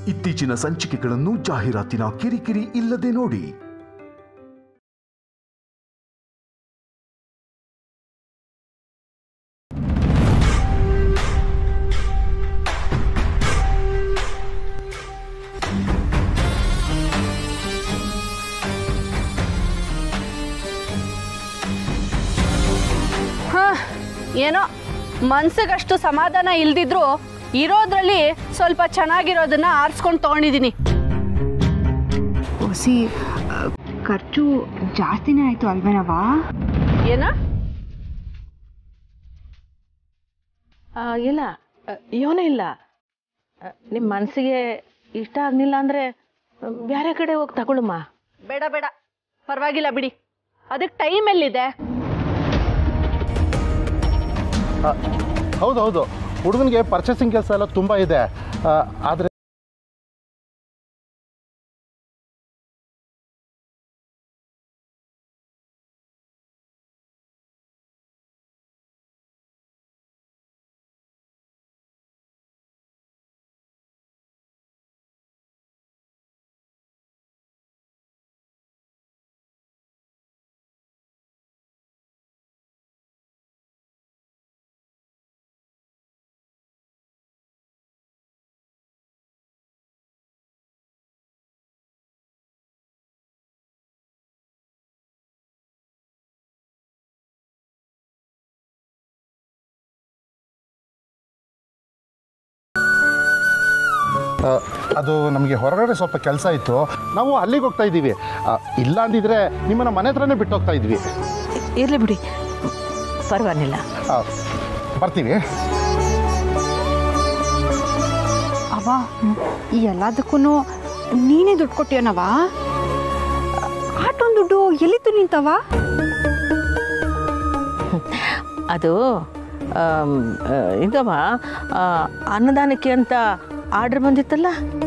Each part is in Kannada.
ಇತ್ತೀಚಿನ ಸಂಚಿಕೆಗಳನ್ನು ಜಾಹೀರಾತಿನ ಕಿರಿಕಿರಿ ಇಲ್ಲದೆ ನೋಡಿ ಹಾ ಏನೋ ಮನ್ಸಿಗಷ್ಟು ಸಮಾಧಾನ ಇಲ್ದಿದ್ರು ಇರೋದ್ರಲ್ಲಿ ಸ್ವಲ್ಪ ಚೆನ್ನಾಗಿರೋದನ್ನ ಆರಿಸ್ಕೊಂಡು ತೊಗೊಂಡಿದ್ದೀನಿ ಹೊಸಿ ಖರ್ಚು ಜಾಸ್ತಿನೇ ಆಯಿತು ಅಲ್ವೇನವಾ ಏನ ಆ, ಇಲ್ಲ ಏನೂ ಇಲ್ಲ ನಿಮ್ಮ ಮನಸ್ಸಿಗೆ ಇಷ್ಟ ಆಗಲಿಲ್ಲ ಅಂದರೆ ಬೇರೆ ಕಡೆ ಹೋಗಿ ತಗೊಳುಮ್ಮ ಬೇಡ ಬೇಡ ಪರವಾಗಿಲ್ಲ ಬಿಡಿ ಅದಕ್ಕೆ ಟೈಮ್ ಎಲ್ಲಿದೆ ಹೌದು ಹೌದು ಹುಡುಗನಿಗೆ ಪರ್ಚೇಸಿಂಗ್ ಕೆಲಸ ಎಲ್ಲ ತುಂಬ ಇದೆ ಆದರೆ ಅದು ನಮಗೆ ಹೊರಗಡೆ ಸ್ವಲ್ಪ ಕೆಲಸ ಇತ್ತು ನಾವು ಅಲ್ಲಿಗೆ ಹೋಗ್ತಾ ಇದ್ದೀವಿ ಆ, ಇಲ್ಲ ಅಂದಿದ್ರೆ ನಿಮ್ಮನ್ನ ಮನೆ ಹತ್ರನೇ ಬಿಟ್ಟು ಹೋಗ್ತಾ ಇದ್ವಿ ಇರಲಿ ಬಿಡಿ ಪರವಾಗಿಲ್ಲ ಆ, ಬರ್ತೀವಿ ಅವ ಈ ಎಲ್ಲದಕ್ಕೂ ನೀನೇ ದುಡ್ಡು ಕೊಟ್ಟಿಯೋನವ ಆಟೊಂದು ದುಡ್ಡು ಎಲ್ಲಿತ್ತು ನಿಂತವ ಅದು ಆಮ್, ಆ, ಇದವ ಆ, ಅನ್ನದಾನಕ್ಕೆ ಅಂತ ಆರ್ಡ್ರ್ ಬಂದಿತ್ತಲ್ಲ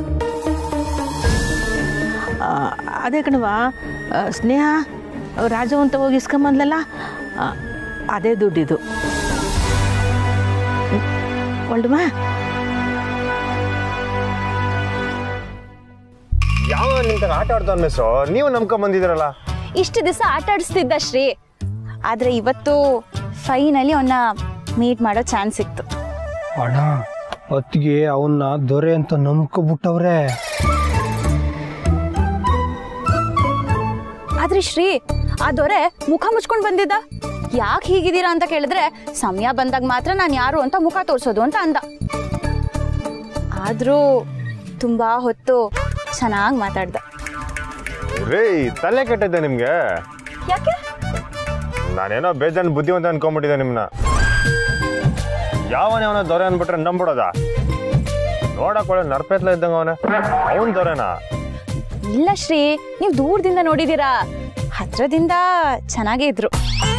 ಆ, ಅದೇ ಕಣವ ಆ, ಸ್ನೇಹ ರಾಜು ಅಂತ ಹೋಗಿ ಇಸ್ಕೊಂಬಂದ್ಲಲ್ಲ ಆ, ಅದೇ ದುಡ್ಡಿದು ಒಳ್ಳುವ ಯಾವ ನಿಂತಾಗ ಆಟ ಆಡ್ತಾವ ಮಿಸ್ಸು ನೀವು ನಂಬ್ಕೊಂಡ್ ಬಂದಿದ್ದೀರಲ್ಲ ಇಷ್ಟು ದಿವಸ ಆಟ ಆಡಿಸ್ತಿದ್ದ ಶ್ರೀ ಆದ್ರೆ ಇವತ್ತು ಫೈನಲಿ ಅವನ್ನ ಮೀಟ್ ಮಾಡೋ ಚಾನ್ಸ್ ಸಿಕ್ತು ಅಣ್ಣ ಹೊತ್ತಿಗೆ ಅವನ್ನ ದೊರೆ ಅಂತ ನಂಬ್ಕೊಬಿಟ್ಟವ್ರೆ ಆದ್ರೆ ಶ್ರೀ ಆ ದೊರೆ ಮುಖ ಮುಚ್ಕೊಂಡ್ ಬಂದಿದ್ದ ಯಾಕೆ ಹೀಗಿದ್ದೀರಾ ಅಂತ ಕೇಳಿದ್ರೆ ಸಮಯ ಬಂದಾಗ ಮಾತ್ರ ನಾನು ಯಾರು ಅಂತ ಮುಖ ತೋರ್ಸೋದು ಅಂತ ಅಂದ ಆದ್ರೂ ತುಂಬಾ ಹೊತ್ತು ಚೆನ್ನಾಗಿ ಮಾತಾಡ್ದ ರೇ ತಲೆ ಕೆಟ್ಟಿದ್ದೆ ನಿಮ್ಗೆ ಯಾಕೆ ನಾನೇನೋ ಬೇಜಾನ್ ಬುದ್ಧಿವಂತ ಅನ್ಕೊಂಡ್ಬಿಟ್ಟಿದ್ದೆ ನಿಮ್ನ ಯಾವನೇ ಅವನ ದೊರೆ ಅನ್ಬಿಟ್ರೆ ನಂಬಿಡೋದ ನೋಡಕ್ ಒಳ್ಳೆ ನರ್ಪೆತ್ಲ ಇದ್ದಂಗ ಅವನ ಅವನ್ ದೊರೆನಾ ಇಲ್ಲ ಶ್ರೀ ನೀವು ದೂರದಿಂದ ನೋಡಿದೀರಾ ಹತ್ರದಿಂದ ಚೆನ್ನಾಗೇ ಇದ್ರು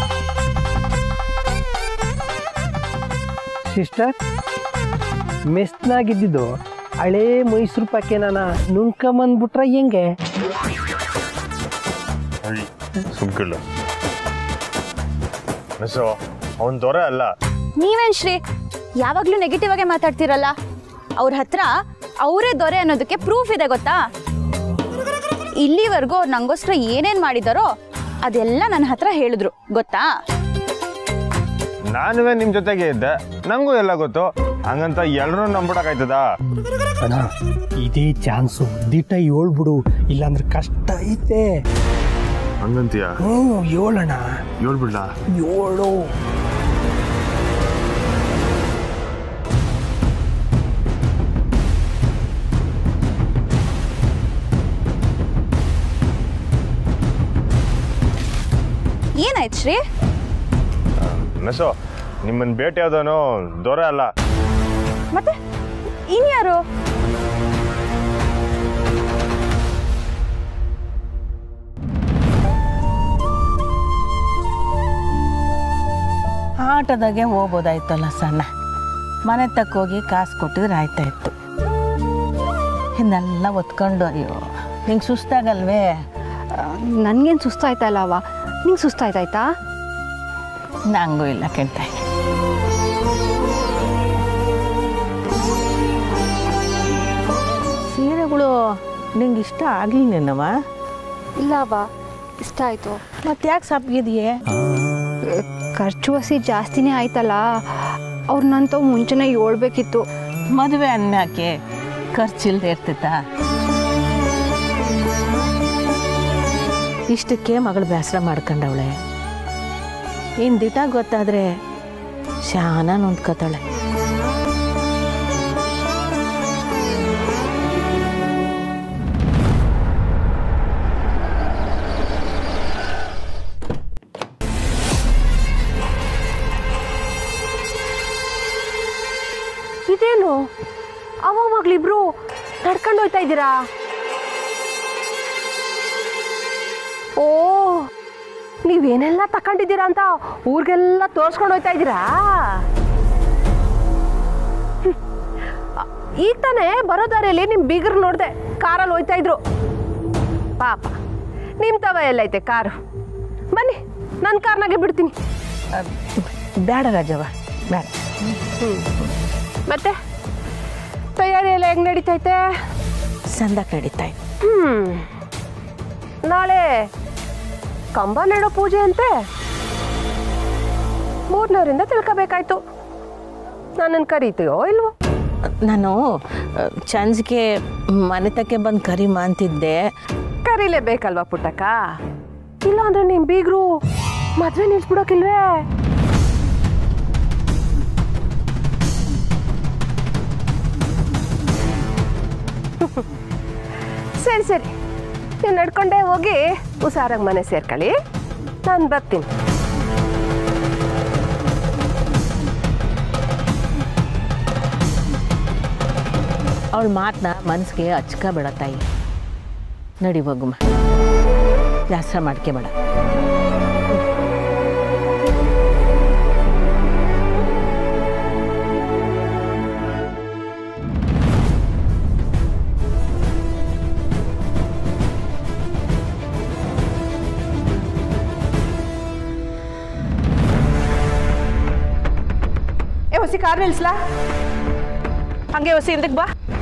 ಸಿಸ್ಟರ್ ಮೆಸ್ನಾಗಿದ್ದಿದ್ದು ಹಳೇ ಮೈಸೂರು ಪಾಕೆ ನಾನು ನುಂಕೊಂಬಂದ್ಬಿಟ್ರೆ ಹೆಂಗೆ ಸುಮ್ಕಿಲ್ಲ ಮಿಸ್ಸು ಅವನ್ ದೊರೆ ಅಲ್ಲ ನೀವೇನ್ ಶ್ರೀ ಯಾವಾಗ್ಲೂ ನೆಗೆಟಿವ್ ಆಗೇ ಮಾತಾಡ್ತಿರಲ್ಲ ಅವ್ರ ಹತ್ರ ಅವರೇ ದೊರೆ ಅನ್ನೋದಕ್ಕೆ ಪ್ರೂಫ್ ಇದೆ ಗೊತ್ತಾ ಇಲ್ಲಿವರೆಗೂ ಅವ್ರು ನಂಗೋಸ್ಕರ ಏನೇನ್ ಮಾಡಿದಾರೋ ಅದೆಲ್ಲ ನನ್ನ ಹತ್ರ ಹೇಳಿದ್ರು ಗೊತ್ತಾ ನಾನುವೇ ನಿಮ್ ಜೊತೆಗೆ ಇದ್ದೆ ನಂಗೂ ಎಲ್ಲ ಗೊತ್ತು ಹಂಗಂತ ಎಲ್ರೂ ನಂಬಿಡಕ್ಕಾಯ್ತದ ಅಣ್ಣ ಇದೇ ಚಾನ್ಸು ದಿಟ ಏಳ್ಬಿಡು ಇಲ್ಲಾಂದ್ರೆ ಕಷ್ಟ ಐತೆ ಹಂಗಂತೀಯ ಹ್ಞೂ ಏಳಣ್ಣ ಹೇಳ್ಬಿಡ್ಲಾ ಏಳು ಏನಾಯ್ತು ಶ್ರೀ ಮಿಸ್ಸು ನಿಮ್ಮನ್ನ ಭೇಟಿ ಆದವನು ದೊರೆ ಅಲ್ಲ ಮತ್ತೆ ಇನ್ಯಾರು ಆಟದಾಗೆ ಹೋಗ್ಬೋದಾಯ್ತಲ್ಲ ಸಣ್ಣ ಮನೆ ತಕ್ಕೋಗಿ ಕಾಸು ಕೊಟ್ಟಿದ್ರೆ ಆಯ್ತಾಯಿತ್ತು ಇನ್ನೆಲ್ಲ ಒತ್ಕೊಂಡು ಅಯ್ಯೋ ನಿಂಗೆ ಸುಸ್ತಾಗಲ್ವೇ ನನಗೇನು ಸುಸ್ತಾಯ್ತಲ್ಲ ಅವ ನಿಂಗೆ ಸುಸ್ತಾಯ್ತಾಯ್ತಾ ನಂಗೂ ಇಲ್ಲ ಕೆಂಟಾಯಿ ಸೀರೆ ನಿಂಗೆ ಇಷ್ಟ ಆಗ್ಲಿಲ್ಲೇನವ ಇಲ್ಲ ಅವ್ವ ಇಷ್ಟ ಆಯಿತು ಮತ್ತೆ ಯಾಕೆ ಸಪ್ಪಗಿದೆಯೇ ಖರ್ಚು ಹಸಿ ಜಾಸ್ತಿನೇ ಆಯ್ತಲ್ಲ ಅವ್ರನ್ನಂತೂ ಮುಂಚೆನೇ ಹೇಳ್ಬೇಕಿತ್ತು ಮದುವೆ ಅನ್ನಕ್ಕೆ ಖರ್ಚಿಲ್ದೆ ಇರ್ತೈತ ಇಷ್ಟಕ್ಕೆ ಮಗಳು ಬೇಸರ ಮಾಡ್ಕೊಂಡವಳೆ ಇನ್ನು ದಿಟ ಗೊತ್ತಾದ್ರೆ ಶಾನ ನೊಂದ್ಕೋತಾಳೆ ಇದೇನು ಅವಾಗ್ಲಿಬ್ರು ನಡ್ಕೊಂಡು ಹೋಯ್ತಾ ಇದ್ದೀರಾ ಓ ನೀವೇನೆಲ್ಲ ತಕೊಂಡಿದ್ದೀರಾ ಅಂತ ಊರಿಗೆಲ್ಲ ತೋರ್ಸ್ಕೊಂಡು ಹೋಯ್ತಾ ಇದ್ದೀರಾ ಹ್ಮ್. ಅ- ಈಗ ತಾನೇ ಬರೋ ದಾರಿಯಲ್ಲಿ ನಿಮ್ಮ ಬೀಗರ್ ನೋಡಿದೆ ಕಾರಲ್ಲಿ ಹೋಯ್ತಾ ಇದ್ರು ಪಾಪ ನಿಮ್ಮ ತವ ಎಲ್ಲೈತೆ ಕಾರು ಬನ್ನಿ ನನ್ನ ಕಾರ್ನಾಗೆ ಬಿಡ್ತೀನಿ ಬೇಡ ರಾಜವ್ವ ಬೇಡ ಮತ್ತೆ ತಯಾರಿ ಎಲ್ಲ ಹೆಂಗ್ ನಡೀತೈತೆ ಸಂದಕ್ಕೆ ನಡೀತಾ ಇದೆ ಹ್ಮ್ ನಾಳೆ ಕಂಬ ನೆಡೋ ಪೂಜೆ ಅಂತೆ ಮೂರ್ನವರಿಂದ ತಿಳ್ಕೋಬೇಕಾಯ್ತು ನನ್ನನ್ನು ಕರೀತೀಯೋ ಇಲ್ವೋ ನಾನು ಚಂಜ್ಗೆ ಮನೆ ತಕ್ಕೆ ಬಂದು ಕರಿಮ ಅಂತಿದ್ದೆ ಕರೀಲೇಬೇಕಲ್ವಾ ಪುಟ್ಟಕ್ಕ ಇಲ್ಲ ಅಂದ್ರೆ ನಿಮ್ ಬೀಗ್ರು ಮದ್ವೆ ನಿಲ್ಸ್ಬಿಡೋಕಿಲ್ವೇ ಸರಿ ಸರಿ ನೀವು ನಡ್ಕೊಂಡೇ ಹೋಗಿ ಹುಷಾರಾಗಿ ಮನೆ ಸೇರ್ಕೊಳ್ಳಿ ನಾನು ಬರ್ತೀನಿ ಅವಳ ಮಾತನ್ನ ಮನಸ್ಸಿಗೆ ಹಚ್ಕ ಬೇಡ ತಾಯಿ ನಡಿ ಹೋಗುಮ ಜಾಸ್ತಿ ಮಾಡ್ಕೆ ಬೇಡ ಏ ಹೊಸಿ ಕಾರ್ ನಿಲ್ಸ್ಲಾ ಹಂಗೆ ಹೊಸಿ ಹಿಂದಕ್ಕೆ ಬಾ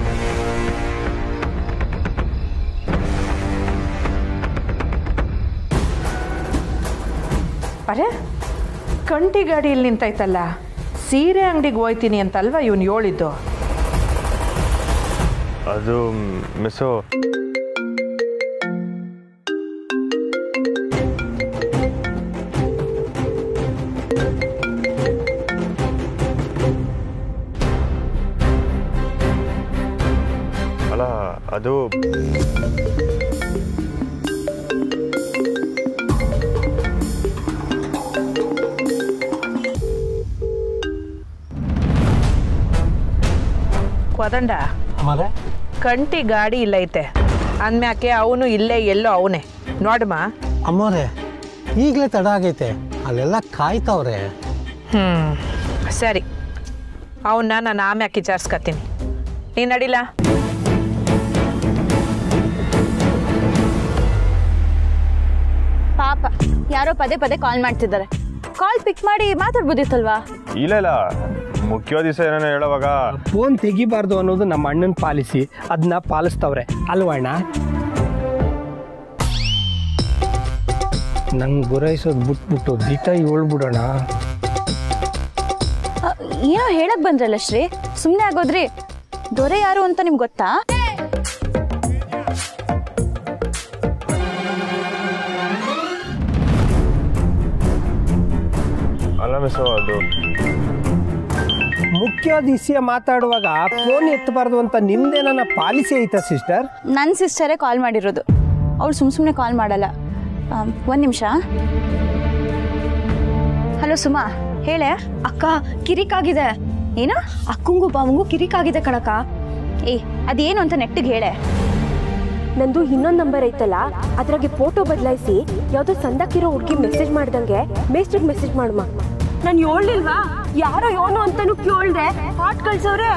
ಅರೆ ಕಂಟಿ ಗಾಡಿ ಇಲ್ಲಿ ನಿಂತೈತಲ್ಲ ಸೀರೆ ಅಂಗಡಿಗೆ ಹೋಯ್ತೀನಿ ಅಂತಲ್ವಾ ಇವನು ಹೇಳಿದ್ದು ಅದು ಮಿಸ್ಸು ಅಲ್ಲ ಅದು ಕೊದಂಡ ಮರೆ ಕಂಟಿ ಗಾಡಿ ಇಲ್ಲೈತೆ ಅಂದ್ಮ್ಯಾಕೆ ಅವನು ಇಲ್ಲೇ ಎಲ್ಲೋ ಅವನೇ ನೋಡಮ್ಮ ಅಮ್ಮೋರೆ ಈಗಲೇ ತಡ ಆಗೈತೆ ಅಲ್ಲೆಲ್ಲ ಕಾಯ್ತವ್ರೆ ಹ್ಞೂ ಸರಿ ಅವನ್ನ ನಾನು ಆಮ್ಯಾಕೆ ವಿಚಾರಿಸ್ಕತ್ತೀನಿ ನೀನು ನಡಿಲ್ಲ ಪಾಪ ಯಾರೋ ಪದೇ ಪದೇ ಕಾಲ್ ಮಾಡ್ತಿದ್ದಾರೆ ಕಾಲ್ ಪಿಕ್ ಮಾಡಿ ಮಾತಾಡ್ಬೋದಿತ್ತಲ್ವಾ ಇಲ್ಲ ಇಲ್ಲ ಮುಖ್ಯ ದಿವಸ ಏನೇನೋ ಹೇಳೋವಾಗ ಫೋನ್ ತೆಗಿಬಾರ್ದು ಅನ್ನೋದು ನಮ್ಮ ಅಣ್ಣನ ಪಾಲಿಸಿ ಅದನ್ನ ಪಾಲಿಸ್ತವ್ರೆ ಅಲ್ವಣ್ಣ ನಂಗೆ ಗುರೈಸೋದು ಬಿಟ್ಬಿಟ್ಟು ದಿಟ ಹೇಳ್ಬಿಡೋಣ ಅ, ಏನೋ ಹೇಳಕ್ ಬಂದ್ರಲ್ಲ ಶ್ರೀ ಸುಮ್ಮನೆ ಆಗೋದ್ರಿ ದೊರೆ ಯಾರು ಅಂತ ನಿಮ್ಗೆ ಗೊತ್ತಾ ಅಲ್ಲ ಮಿಸ್ಸು ಅದು ಮುಖ್ಯ ದಿಸ್ಯ ಮಾತಾಡುವಾಗ ಫೋನ್ ಎತ್ತಬಾರ್ದು ಅಂತ ನಿಮ್ದೇನ ಪಾಲಿಸಿ ಐತಾ ಸಿಸ್ಟರ್ ನನ್ನ ಸಿಸ್ಟರೇ ಕಾಲ್ ಮಾಡಿರೋದು ಅವಳು ಸುಮ್ ಸುಮ್ಮನೆ ಕಾಲ್ ಮಾಡಲ್ಲ ಒಂದು ನಿಮಿಷ ಹಲೋ ಸುಮಾ ಹೇಳೆ ಅಕ್ಕ ಕಿರಿಕಾಗಿದೆ ಏನು ಅಕ್ಕಂಗೂ ಬಾವಂಗೂ ಕಿರಿಕಾಗಿದೆ ಕಣಕ್ಕ ಏಯ್ ಅದೇನು ಅಂತ ನೆಟ್ಟಿಗೆ ಹೇಳೆ ನಂದು ಇನ್ನೊಂದು ನಂಬರ್ ಐತಲ್ಲ ಅದ್ರಾಗೆ ಫೋಟೋ ಬದಲಾಯಿಸಿ ಯಾವ್ದೋ ಸಂದಕ್ಕಿರೋ ಹುಡುಗಿ ಮೆಸೇಜ್ ಮಾಡ್ದಂಗೆ ಮೇಸ್ಟಿಗೆ ಮೆಸೇಜ್ ಮಾಡಮ್ಮ ನಾನು ಹೇಳ್ಲಿಲ್ವಾ ಯಾರೋ ಯೋನು ಅಂತಾನು ಕೇಳ್ದೆ ಹಾಟ್ ಕಳ್ಸವ್ರೆ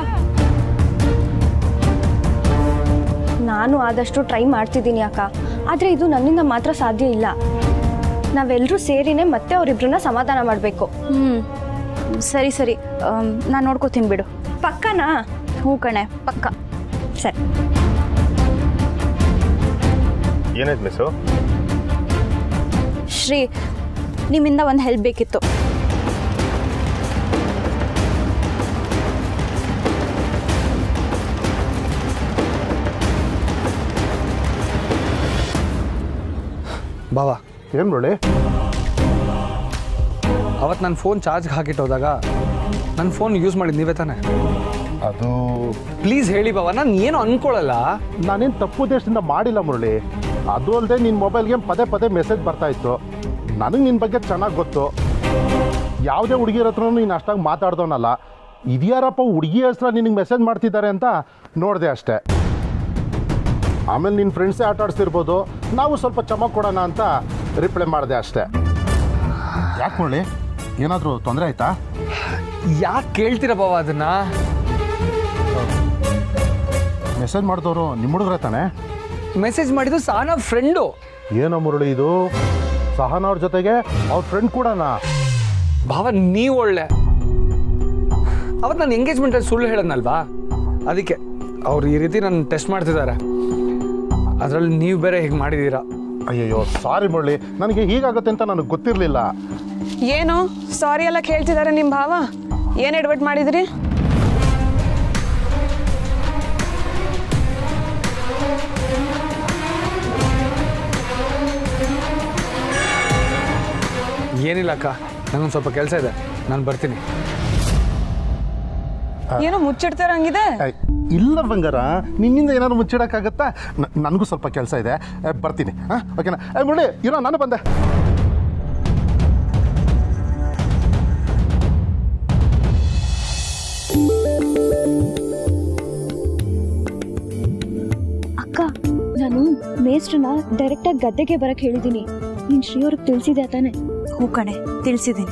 ನಾನು ಆದಷ್ಟು ಟ್ರೈ ಮಾಡ್ತಿದ್ದೀನಿ ಅಕ್ಕ ಆದರೆ ಇದು ನನ್ನಿಂದ ಮಾತ್ರ ಸಾಧ್ಯ ಇಲ್ಲ ನಾವೆಲ್ಲರೂ ಸೇರಿನೇ ಮತ್ತೆ ಅವರಿಬ್ರನ್ನ ಸಮಾಧಾನ ಮಾಡಬೇಕು ಹ್ಞೂ ಸರಿ ಸರಿ ನಾನು ನೋಡ್ಕೋತೀನಿ ಬಿಡು ಪಕ್ಕನಾ ಹ್ಞೂ ಕಣೆ ಪಕ್ಕ ಸರಿ ಏನಾಯ್ತು ಮಿಸ್ಸು ಶ್ರೀ ನಿಮ್ಮಿಂದ ಒಂದು ಹೆಲ್ಪ್ ಬೇಕಿತ್ತು ಬಾವ ಏನು ಮುರಳಿ ಅವತ್ತು ನನ್ನ ಫೋನ್ ಚಾರ್ಜ್ಗೆ ಹಾಕಿಟ್ಟೋದಾಗ ನನ್ನ ಫೋನ್ ಯೂಸ್ ಮಾಡಿದ್ದು ನೀವೇ ತಾನೆ ಅದು ಪ್ಲೀಸ್ ಹೇಳಿ ಬಾವ ನಾನು ಏನು ಅನ್ಕೊಳ್ಳಲ್ಲ ನಾನೇನು ತಪ್ಪು ಉದ್ದೇಶದಿಂದ ಮಾಡಿಲ್ಲ ಮುರಳಿ ಅದು ಅಲ್ಲದೆ ನಿನ್ನ ಮೊಬೈಲ್ಗೆ ಪದೇ ಪದೇ ಮೆಸೇಜ್ ಬರ್ತಾ ಇತ್ತು ನನಗೆ ನಿನ್ನ ಬಗ್ಗೆ ಚೆನ್ನಾಗಿ ಗೊತ್ತು ಯಾವುದೇ ಹುಡುಗಿರ ಹತ್ರನೂ ನೀನು ಅಷ್ಟಾಗಿ ಮಾತಾಡ್ದವನಲ್ಲ ಇದ್ಯಾರಪ್ಪ ಹುಡುಗಿ ಹೆಸ್ರ ನಿನಗೆ ಮೆಸೇಜ್ ಮಾಡ್ತಿದ್ದಾರೆ ಅಂತ ನೋಡಿದೆ ಅಷ್ಟೇ ಆಮೇಲೆ ನಿನ್ನ ಫ್ರೆಂಡ್ಸೇ ಆಟ ಆಡಿಸ್ತಿರ್ಬೋದು ನಾವು ಸ್ವಲ್ಪ ಚಮಕ್ ಕೊಡೋಣ ಅಂತ ರಿಪ್ಲೈ ಮಾಡಿದೆ ಅಷ್ಟೇ ಯಾಕೆ ಮುರಳಿ ಏನಾದರೂ ತೊಂದರೆ ಆಯ್ತಾ ಯಾಕೆ ಕೇಳ್ತೀರ ಬಾವ ಅದನ್ನ ಮೆಸೇಜ್ ಮಾಡಿದವರು ನಿಮ್ಮ ಹುಡುಗ್ರೆ ತಾನೆ ಮೆಸೇಜ್ ಮಾಡಿದ್ದು ಸಾನ ಫ್ರೆಂಡು ಏನೋ ಮುರಳಿ ಇದು ಸಹನ ಅವ್ರ ಜೊತೆಗೆ ಅವ್ರ ಫ್ರೆಂಡ್ ಕೂಡನಾ ಭಾವ ನೀವು ಒಳ್ಳೆ ಅವತ್ತು ನಾನು ಎಂಗೇಜ್ಮೆಂಟಲ್ಲಿ ಸುಳ್ಳು ಹೇಳದ್ನಲ್ವಾ ಅದಕ್ಕೆ ಅವ್ರು ಈ ರೀತಿ ನನ್ನ ಟೆಸ್ಟ್ ಮಾಡ್ತಿದ್ದಾರೆ ಅದರಲ್ಲಿ ನೀವು ಬೇರೆ ಹೀಗೆ ಮಾಡಿದ್ದೀರಾ ಅಯ್ಯಯ್ಯೋ ಸಾರಿ ಮುರಳಿ ನನಗೆ ಹೀಗಾಗುತ್ತೆ ಅಂತ ನನಗೆ ಗೊತ್ತಿರಲಿಲ್ಲ ಏನು ಸಾರಿ ಎಲ್ಲ ಕೇಳ್ತಿದ್ದಾರೆ ನಿಮ್ಮ ಭಾವ ಏನು ಎಡ್ವರ್ಟ್ ಮಾಡಿದ್ರಿ ಏನಿಲ್ಲ ಅಕ್ಕ ನನಗೊಂದು ಸ್ವಲ್ಪ ಕೆಲಸ ಇದೆ ನಾನು ಬರ್ತೀನಿ ಏನೋ ಮುಚ್ಚಿಡ್ತಾರಂಗಿದೆ ಏಯ್, ಇಲ್ಲ ಬಂಗಾರ ನಿನ್ನಿಂದ ಏನಾದ್ರು ಮುಚ್ಚಿಡೋಕ್ಕಾಗತ್ತಾ ನ- ನನಗೂ ಸ್ವಲ್ಪ ಕೆಲಸ ಇದೆ ಏ, ಬರ್ತೀನಿ ಹಾಂ ಓಕೆನಾ ಏ ಮುರಳಿ ಇರೋ ನಾನು ಬಂದೆ ಅಕ್ಕ ನಾನು ಮೇಸ್ಟ್ರನ್ನ ಡೈರೆಕ್ಟಾಗಿ ಗದ್ದೆಗೆ ಬರಕ್ಕೆ ಹೇಳಿದ್ದೀನಿ ನೀನು ಶ್ರೀ ಅವ್ರಿಗೆ ತಿಳಿಸಿದೆ ತಾನೆ ಹೂ ಕಣೆ ತಿಳಿಸಿದ್ದೀನಿ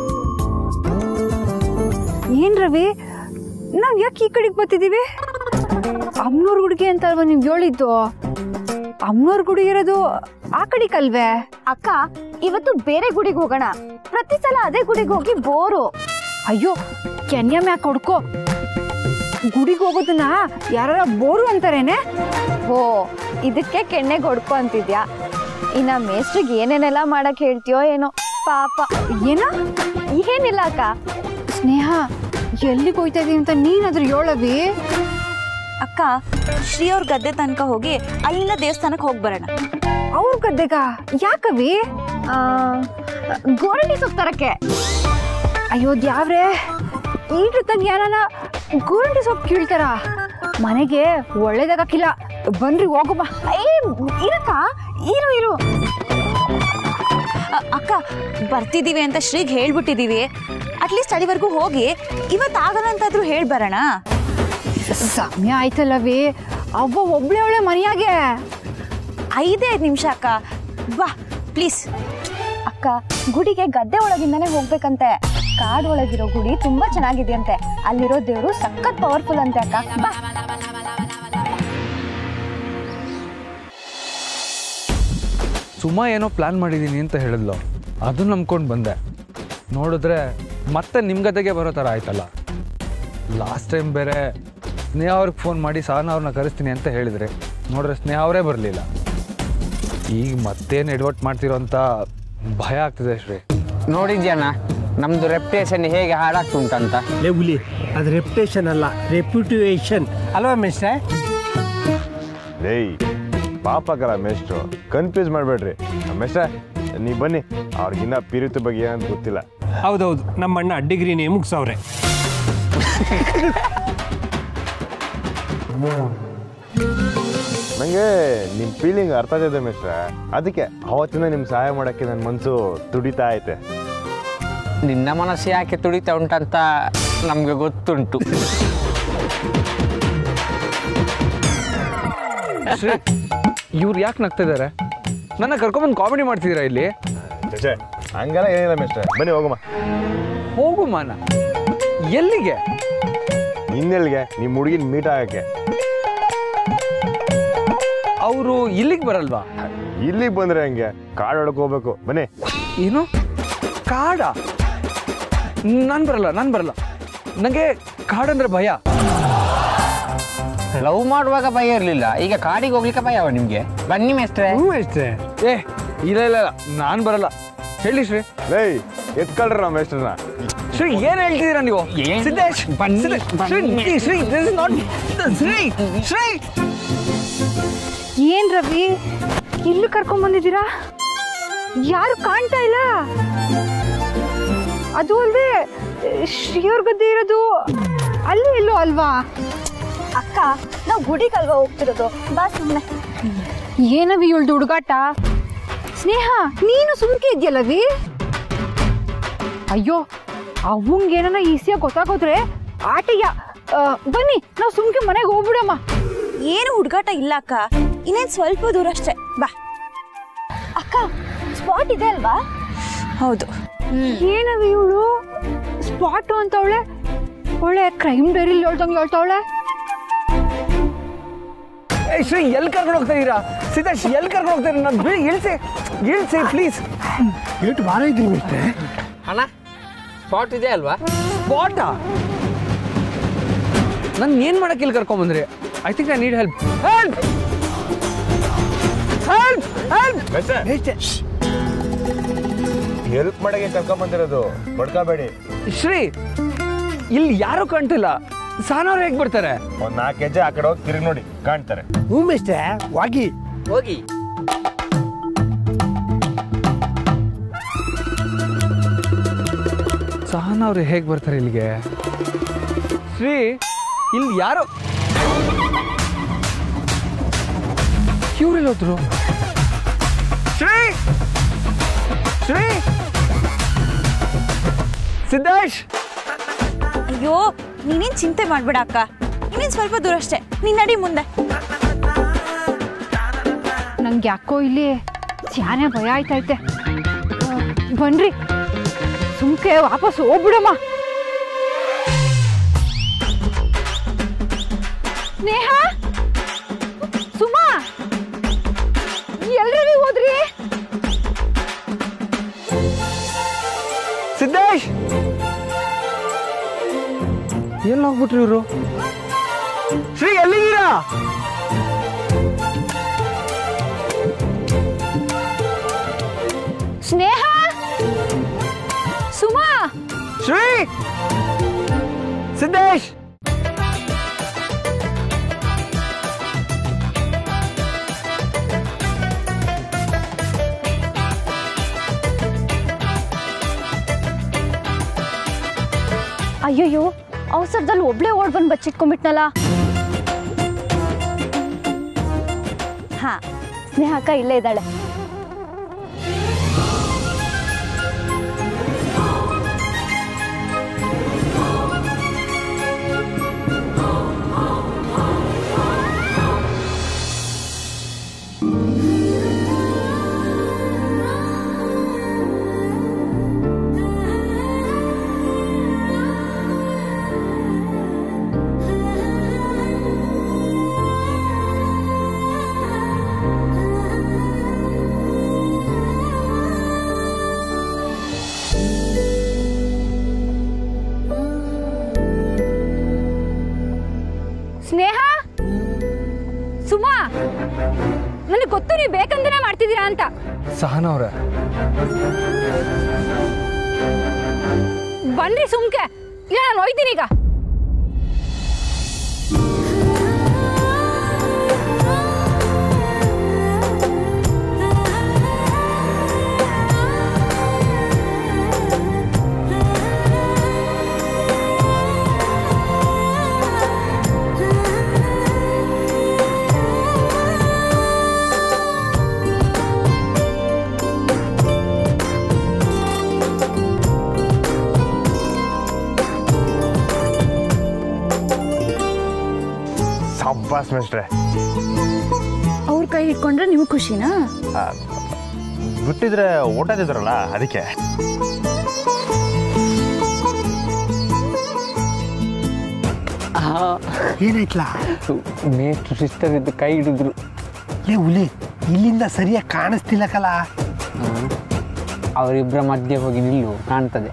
ಏನ್ ರವಿ ನಾವ್ ಯಾಕೆ ಈ ಕಡೆಗೆ ಬರ್ತಿದೀವಿ ಅಮ್ನೂರ್ ಗುಡಿಗೆ ಅಂತ ಅಲ್ವಾ ನೀವ್ ಹೇಳಿದ್ದು ಅಮ್ನೂರ್ ಗುಡಿ ಇರೋದು ಆ ಕಡೆಗಲ್ವೇ ಅಕ್ಕ ಇವತ್ತು ಬೇರೆ ಗುಡಿಗೆ ಹೋಗೋಣ ಪ್ರತಿ ಸಲ ಅದೇ ಗುಡಿಗೆ ಹೋಗಿ ಬೋರು ಅಯ್ಯೋ ಕೆನ್ಯ ಮ್ಯಾಕ್ ಕೊಡ್ಕೋ ಗುಡಿಗೆ ಹೋಗೋದನ್ನ ಯಾರ ಬೋರು ಅಂತಾರೇನೆ ಓ ಇದಕ್ಕೆ ಕೆಣ್ಣೆ ಹೊಡ್ಕೊ ಅಂತಿದ್ಯಾ ಇನ್ನ ಮೇಸ್ಟ್ರಿಗೆ ಏನೇನೆಲ್ಲ ಮಾಡಕ್ ಹೇಳ್ತೀಯೋ ಏನೋ ಪಾಪ ಏನ ಏನಿಲ್ಲ ಅಕ್ಕ ಸ್ನೇಹ ಎಲ್ಲಿಗೆ ಹೋಯ್ತಾ ಇದೀವಿ ಅಂತ ನೀನಾದ್ರೂ ಹೇಳವಿ ಅಕ್ಕ ಶ್ರೀ ಅವ್ರ ಗದ್ದೆ ತನಕ ಹೋಗಿ ಅಲ್ಲಿಂದ ದೇವಸ್ಥಾನಕ್ಕೆ ಹೋಗಿ ಬರೋಣ ಅವ್ರ ಗದ್ದೆಗ ಯಾಕವಿ ಆ, ಗೋರಂಟಿ ಸೊಪ್ಪು ತರಕ್ಕೆ ಅಯ್ಯೋ ದ್ಯಾವ್ರೆ ಈಟ್ರು ತಂಗ ಯಾರನ ಗೋರಂಟಿ ಸೊಪ್ಪು ಕೀಳ್ತಾರ ಮನೆಗೆ ಒಳ್ಳೇದಾಗಕ್ಕಿಲ್ಲ ಬನ್ರಿ ಹೋಗಮ್ಮ ಏ ಇರಕ್ಕ ಇರು ಇರು ಅ- ಅಕ್ಕ ಬರ್ತಿದೀವಿ ಅಂತ ಶ್ರೀಗ್ ಹೇಳ್ಬಿಟ್ಟಿದೀವಿ ಅಟ್ಲೀಸ್ಟ್ ಅಲ್ಲಿವರೆಗೂ ಹೋಗಿ ಇವತ್ತು ಆಗಲ್ಲ ಅಂತಾದ್ರೂ ಹೇಳ್ ಬರೋಣ ಸಮಯ ಆಯ್ತಲ್ಲವಿ ಅವ್ವ ಒಬ್ಳೆ ಒಳ್ಳೆ ಮನೆಯಾಗೆ ಐದೇ ಐದು ನಿಮಿಷ ಅಕ್ಕ ಬಾ ಪ್ಲೀಸ್ ಅಕ್ಕ ಗುಡಿಗೆ ಗದ್ದೆ ಒಳಗಿಂದಾನೆ ಹೋಗ್ಬೇಕಂತೆ ಕಾಡ್ ಒಳಗಿರೋ ಗುಡಿ ತುಂಬಾ ಚೆನ್ನಾಗಿದೆಯಂತೆ ಅಲ್ಲಿರೋ ದೇವ್ರು ಸಖತ್ ಪವರ್ಫುಲ್ ಅಂತೆ ಅಕ್ಕ ಬಾ ಸುಮಾ ಏನೋ ಪ್ಲ್ಯಾನ್ ಮಾಡಿದ್ದೀನಿ ಅಂತ ಹೇಳಿದ್ಲು ಅದು ನಂಬ್ಕೊಂಡು ಬಂದೆ ನೋಡಿದ್ರೆ ಮತ್ತೆ ನಿಮ್ಮ ಗದ್ದೆಗೆ ಬರೋ ಥರ ಆಯ್ತಲ್ಲ ಲಾಸ್ಟ್ ಟೈಮ್ ಬೇರೆ ಸ್ನೇಹ ಅವ್ರಿಗೆ ಫೋನ್ ಮಾಡಿ ಸಹನ ಅವ್ರನ್ನ ಕರೆಸ್ತೀನಿ ಅಂತ ಹೇಳಿದ್ರಿ ನೋಡ್ರೆ ಸ್ನೇಹ ಅವರೇ ಬರಲಿಲ್ಲ ಈಗ ಮತ್ತೇನು ಎಡ್ವರ್ಟ್ ಮಾಡ್ತಿರೋ ಅಂತ ಭಯ ಆಗ್ತಿದೆ ಶ್ರೀ ನೋಡಿದ್ಯಾನ ನಮ್ದು ರೆಪ್ಯುಟೇಷನ್ ಹೇಗೆ ಹಾಳಾಗ್ತುಂಟಂತ ಲೇ ಹುಲಿ ಅದು ರೆಪ್ಯುಟೇಷನ್ ಅಲ್ಲ ರೆಪ್ಯುಟೇಷನ್ ಅಲ್ವಾ ಮಿಸ್ಟ್ರೆ ಲೇಯ್ ಪಾಪಕರ ಮೆಸ್ಟ್ರು ಕನ್ಫ್ಯೂಸ್ ಮಾಡಬೇಡ್ರಿ ಮೆಸ್ಟ್ರೆ ನೀವು ಬನ್ನಿ ಅವ್ರಿಗಿನ್ನ ಪಿರಿತು ಬಗ್ಗೆ ಏನಂತ ಗೊತ್ತಿಲ್ಲ ಹೌದೌದು ನಮ್ಮ ಅಣ್ಣ ಡಿಗ್ರಿನೇ ಮುಗಿಸವ್ರೆ ನನಗೆ ನಿಮ್ಮ ಫೀಲಿಂಗ್ ಅರ್ಥ ಇದೆ ಮೆಸ್ಟ್ರೆ ಅದಕ್ಕೆ ಅವತ್ತಿನ ನಿಮ್ಗೆ ಸಹಾಯ ಮಾಡೋಕ್ಕೆ ನನ್ನ ಮನಸ್ಸು ತುಡಿತಾ ಐತೆ ನಿನ್ನ ಮನಸ್ಸು ಯಾಕೆ ತುಡಿತಾ ಉಂಟಂತ ನಮ್ಗೆ ಗೊತ್ತುಂಟು ಶ್ರೀ ಇವ್ರು ಯಾಕೆ ನಗ್ತಿದ್ದಾರೆ ನನ್ನ ಕರ್ಕೊಂಬಂದು ಕಾಮಿಡಿ ಮಾಡ್ತಿದ್ದೀರಾ ಇಲ್ಲಿ ಛೇ ಹಂಗೆಲ್ಲ ಏನಿಲ್ಲ ಮೆಸ್ಟ್ರೆ ಬನ್ನಿ ಹೋಗಮ್ಮ ಹೋಗು ಮಾನ ಎಲ್ಲಿಗೆ ಇನ್ನೆಲ್ಲಿಗೆ ನಿಮ್ಮ ಹುಡುಗಿನ ಮೀಟ್ ಆಗಕ್ಕೆ ಅವರು ಇಲ್ಲಿಗೆ ಬರಲ್ವಾ ಇಲ್ಲಿಗೆ ಬಂದ್ರೆ ಹಂಗೆ ಕಾಡೊಳಗೆ ಹೋಗ್ಬೇಕು ಬನ್ನಿ ಏನು ಕಾಡ ನಾನು ಬರಲ್ಲ ನಾನು ಬರಲ್ಲ ನನಗೆ ಕಾಡಂದ್ರೆ ಭಯ ಲವ್ ಮಾಡುವಾಗ ಭಯ ಇರಲಿಲ್ಲ ಈಗ ಕಾಡಿಗೆ ಹೋಗ್ಲಿಕ್ಕೆ ಭಯವ ನಿಮ್ಗೆ ಬನ್ನಿ ಮೇಸ್ಟ್ರೆ ಹ್ಞೂ ಅಷ್ಟೇ ಏ ಇಲ್ಲ ಇಲ್ಲ ಇಲ್ಲ ನಾನು ಬರಲ್ಲ ಹೇಳಿ ಶ್ರೀ ಲೇ ಎತ್ಕೊಳ್ರಿ ನಮ್ಮ ಮೇಸ್ಟ್ರನ್ನ ಶ್ರೀ ಏನು ಹೇಳ್ತಿದ್ದೀರಾ ನೀವು ಏನ್? ಸಿದ್ದೇಶ್ ಬನ್ನಿ, ಸಿದ್ದೇಶ್, ಬನ್ನಿ. Shri Shri this is not Shri Shri ಏನ್ ರವಿ ಇಲ್ಲೂ ಕರ್ಕೊಂಡ್ ಬಂದಿದ್ದೀರಾ ಯಾರು ಕಾಣ್ತಾ ಇಲ್ಲ ಅದು ಅಲ್ವೇ ಶ್ರೀಯವ್ರ ಗದ್ದೆ ಇರೋದು ಅಲ್ಲಿ ಎಲ್ಲೋ ಅಲ್ವಾ ಅಕ್ಕ ನಾವು ಗುಡಿಗಲ್ವಾ ಹೋಗ್ತಿರೋದು ಬಾ ಸುಮ್ಮನೆ ಏನವಿ ಇವಳ್ದು ಹುಡುಗಾಟ ಸ್ನೇಹ ನೀನು ಸುಮ್ಕೆ ಇದೆಯಲ್ಲವಿ ಅಯ್ಯೋ ಅವಂಗೆ ಏನನ ಈಸಿಯಾಗಿ ಗೊತ್ತಾಗೋದ್ರೆ ಆಟಯ್ಯ ಆ, ಬನ್ನಿ ನಾವು ಸುಮ್ಕೆ ಮನೆಗೆ ಹೋಗ್ಬಿಡಮ್ಮ ಏನು ಹುಡುಗಾಟ ಇಲ್ಲ ಅಕ್ಕ ಇನ್ನೇನು ಸ್ವಲ್ಪ ದೂರ ಅಷ್ಟೇ ಬಾ ಅಕ್ಕ ಸ್ಪಾಟ್ ಇದೆ ಅಲ್ವಾ ಹೌದು ಏನವಿ ಇವಳು ಸ್ಪಾಟು ಅಂತವಳೆ ಒಳ್ಳೆ ಕ್ರೈಮ್ ಡೈರಿಲಿ ಹೇಳ್ದಂಗೆ ಹೇಳ್ತಾವಳೆ ಏ ಶ್ರೀ ಎಲ್ಲಿ ಕರ್ಕೊಂಡು ಹೋಗ್ತಾ ಇದ್ದೀರಾ ಸಿದ್ದೇಶ್ ಎಲ್ಲಿ ಕರ್ಕೊಂಡು ಹೋಗ್ತಾ ಇದ್ದೀರಾ ನಾನು ಬಿಡಿ ಇಳಿಸಿ ಇಳಿಸಿ ಪ್ಲೀಸ್ ಏಟು ಭಾರ ಇದ್ರಿ ಮಿಸ್ಟ್ರೆ ಅಣ್ಣ ಸ್ಪಾಟ್ ಇದೆ ಅಲ್ವಾ ಸ್ಪಾಟ ನಾನು ಏನು ಮಾಡಕ್ಕೆ ಇಲ್ಲಿ ಕರ್ಕೊಂಬಂದ್ರಿ I think I need help help help help help ಮಾಡಕ್ಕೆ ಕರ್ಕೊಂಬಂದಿರೋದು ಬಡ್ಕೋಬೇಡಿ ಶ್ರೀ ಇಲ್ಲಿ ಯಾರು ಕಾಣ್ತಿಲ್ಲ ಸಾನವ್ರು ಹೇಗೆ ಬರ್ತಾರೆ ಒಂದ್ ನಾಲ್ಕು ಹೆಜ್ಜೆ ಆ ಕಡೆ ಹೋಗಿ ತಿರುಗಿ ನೋಡಿ ಕಾಣ್ತಾರೆ ಹ್ಞೂ ಮಿಸ್ಟ್ರೆ ವಾಗಿ ಹೋಗಿ ಸಹನ ಅವ್ರು ಹೇಗೆ ಬರ್ತಾರೆ ಇಲ್ಲಿಗೆ ಶ್ರೀ ಇಲ್ಲಿ ಯಾರು ಇವ್ರೆಲ್ಲ ಹೋದ್ರು ಶ್ರೀ ಶ್ರೀ ಸಿದ್ದೇಶ್ ಅಯ್ಯೋ ನೀನೇನ್ ಚಿಂತೆ ಮಾಡ್ಬೇಡ ಅಕ್ಕ ಇನ್ನೇನು ಸ್ವಲ್ಪ ದೂರ ಅಷ್ಟೇ ನೀನ್ ನಡಿ ಮುಂದೆ ನಂಗೆ ಯಾಕೋ ಇಲ್ಲಿ ಚಾನೆ ಭಯ ಆಯ್ತೈತೆ ಆ, ಬನ್ರಿ ಸುಮ್ಕೆ ವಾಪಸ್ ಹೋಗ್ಬಿಡಮ್ಮ ಸ್ನೇಹ ಸುಮಾ ಎಲ್ರಲ್ಲಿ ಹೋದ್ರಿ ಸಿದ್ದೇಶ್ ಎಲ್ಲಿ ಹೋಗ್ಬಿಟ್ರಿ ಇವರು ಶ್ರೀ ಎಲ್ಲಿದ್ದೀರಾ ಸ್ನೇಹ ಸುಮಾ ಶ್ರೀ ಸಿದ್ದೇಶ್ ಅಯ್ಯಯ್ಯೋ ಅವಸರದಲ್ಲಿ ಒಬ್ಳೆ ಓಡ್ ಬಂದು ಬಚ್ಚಿಟ್ಕೊಂಡ್ಬಿಟ್ನಲ್ಲ ಹಾ ಸ್ನೇಹ ಅಕ್ಕ ಇಲ್ಲೇ ಇದ್ದಾಳೆ ಸ್ನೇಹ ಸುಮಾ ನನಗೆ ಗೊತ್ತು ನೀವು ಬೇಕಂದ್ರೆ ಮಾಡ್ತಿದ್ದೀರಾ ಅಂತ ಸಹನ ಅವ್ರೆ ಬನ್ರಿ ಸುಮ್ಕೆ ಇಲ್ಲ ನಾನು ಹೋಯ್ತೀನಿ ಈಗ ಸಬ್ಬಾಸ್ ಮೇಸ್ಟ್ರೆ ಅವ್ರ ಕೈ ಹಿಡ್ಕೊಂಡ್ರೆ ನಿಮ್ಗೆ ಖುಷಿನಾ ಆ, ಬಿಟ್ಟಿದ್ರೆ ಓಟದಿದ್ರಲ್ಲ ಅದಕ್ಕೆ ಏನಾಯ್ತಲ್ಲ ಮೇಸ್ಟ್ ಸಿಸ್ಟರ್ ಇದ್ದು ಕೈ ಹಿಡಿದ್ರು ಲೇ ಹುಲಿ ಇಲ್ಲಿಂದ ಸರಿಯಾಗಿ ಕಾಣಿಸ್ತಿಲ್ಲಕಲ್ಲ ಅವರಿಬ್ಬರ ಮಧ್ಯೆ ಹೋಗಿ ನಿಲ್ಲು ಕಾಣ್ತದೆ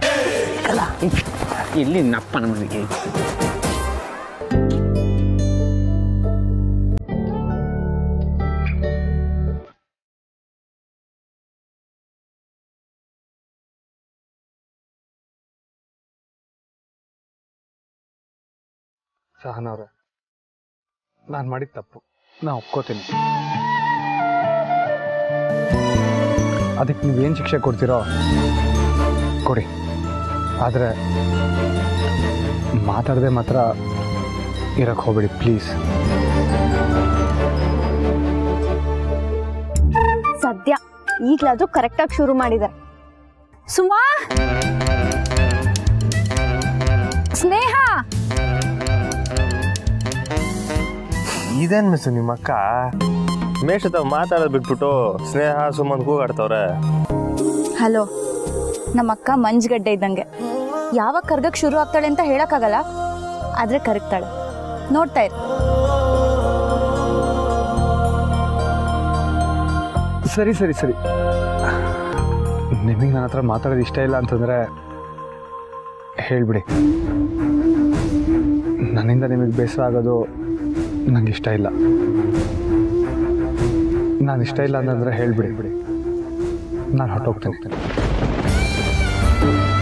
ಇಲ್ಲಿ ನಪ್ಪನ ಮನೆಗೆ ಸಹನವ್ರೆ ನಾನು ಮಾಡಿದ ತಪ್ಪು ನಾನು ಒಪ್ಕೋತೀನಿ ಅದಕ್ಕೆ ನೀವೇನು ಶಿಕ್ಷೆ ಕೊಡ್ತೀರೋ ಕೊಡಿ ಆದರೆ ಮಾತಾಡದೆ ಮಾತ್ರ ಇರಕ್ಕೆ ಹೋಗ್ಬೇಡಿ ಪ್ಲೀಸ್ ಸದ್ಯ ಈಗಲಾದ್ರೂ ಕರೆಕ್ಟಾಗಿ ಶುರು ಮಾಡಿದ್ದಾರೆ ಸುಮಾ ಸ್ನೇಹ ಇದೇನ್ ಮಿಸ್ ನಿಮ್ಮ ಅಕ್ಕ ಮೇಷ ತಾವ್ ಮಾತಾಡೋದ್ ಬಿಟ್ಬಿಟ್ಟು ಸ್ನೇಹ ಸುಮನ್ ಕೂಗಾಡ್ತವ್ರೆ ಹಲೋ ನಮ್ಮ ಅಕ್ಕ ಮಂಜ್ಗಡ್ಡೆ ಇದ್ದಂಗೆ ಯಾವಾಗ ಕರ್ಗಕ್ ಶುರು ಆಗ್ತಾಳೆ ಅಂತ ಹೇಳಕ್ಕಾಗಲ್ಲ ಆದ್ರೆ ಕರಗ್ತಾಳೆ ನೋಡ್ತಾ ಇರು ಸರಿ ಸರಿ ಸರಿ ನಿಮಗೆ ನನ್ನ ಹತ್ರ ಮಾತಾಡೋದು ಇಷ್ಟ ಇಲ್ಲ ಅಂತಂದರೆ ಹೇಳಿಬಿಡಿ ನನ್ನಿಂದ ನಿಮಗೆ ಬೇಸರ ಆಗೋದು ನಂಗೆ ಇಷ್ಟ ಇಲ್ಲ ನಾನು ಇಷ್ಟ ಇಲ್ಲ ಅಂತಂದರೆ ಹೇಳಿಬಿಡಿ ನಾನು ಹೊರಟೋಗ್ತೀನಿ